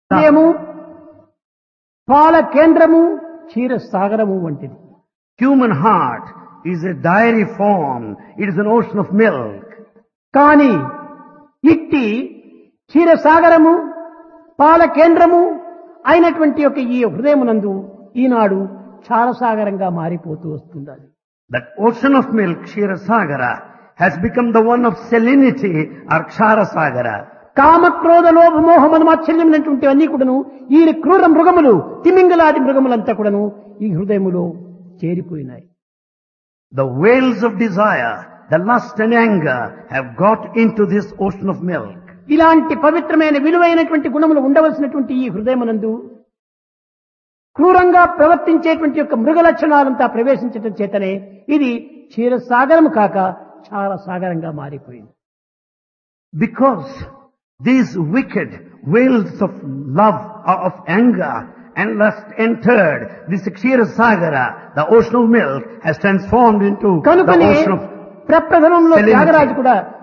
హృదయము పాల కేంద్రము క్షీర సాగరము వంటిది Human heart is a dairy form. It is an ocean of milk. కాని ఇట్టి క్షీరసాగరము పాల కేంద్రము అయినటువంటి యొక్క ఈ హృదయమునందు ఈనాడు క్షారసాగరంగా మారిపోతూ వస్తుంది అది That ocean of milk, Ksharasagara, has become the one of salinity or Ksharasagara. కామక్రోధ లోభ మోహ మనమాశ్చర్యమైనటువంటి అన్ని కూడాను ఈ క్రూర మృగములు తిమింగలాది మృగములంతా కూడాను ఈ హృదయములో చేరిపోయినాయి The whales of desire, the lust and anger have got into this ocean of milk. ఇలాంటి పవిత్రమైన విలువైనటువంటి గుణములు ఉండవలసినటువంటి ఈ హృదయమునందు క్రూరంగా ప్రవర్తించేటువంటి యొక్క మృగ లక్షణాలంతా ప్రవేశించటం చేతనే ఇది క్షీరసాగరము కాక క్షార సాగరంగా మారిపోయింది Because these wicked whales of love or of anger and lust entered this Ksharasagara, the ocean of milk has transformed into the కనుకనే ocean of ప్రప్రథమంలో Salinity. త్యాగరాజు కూడా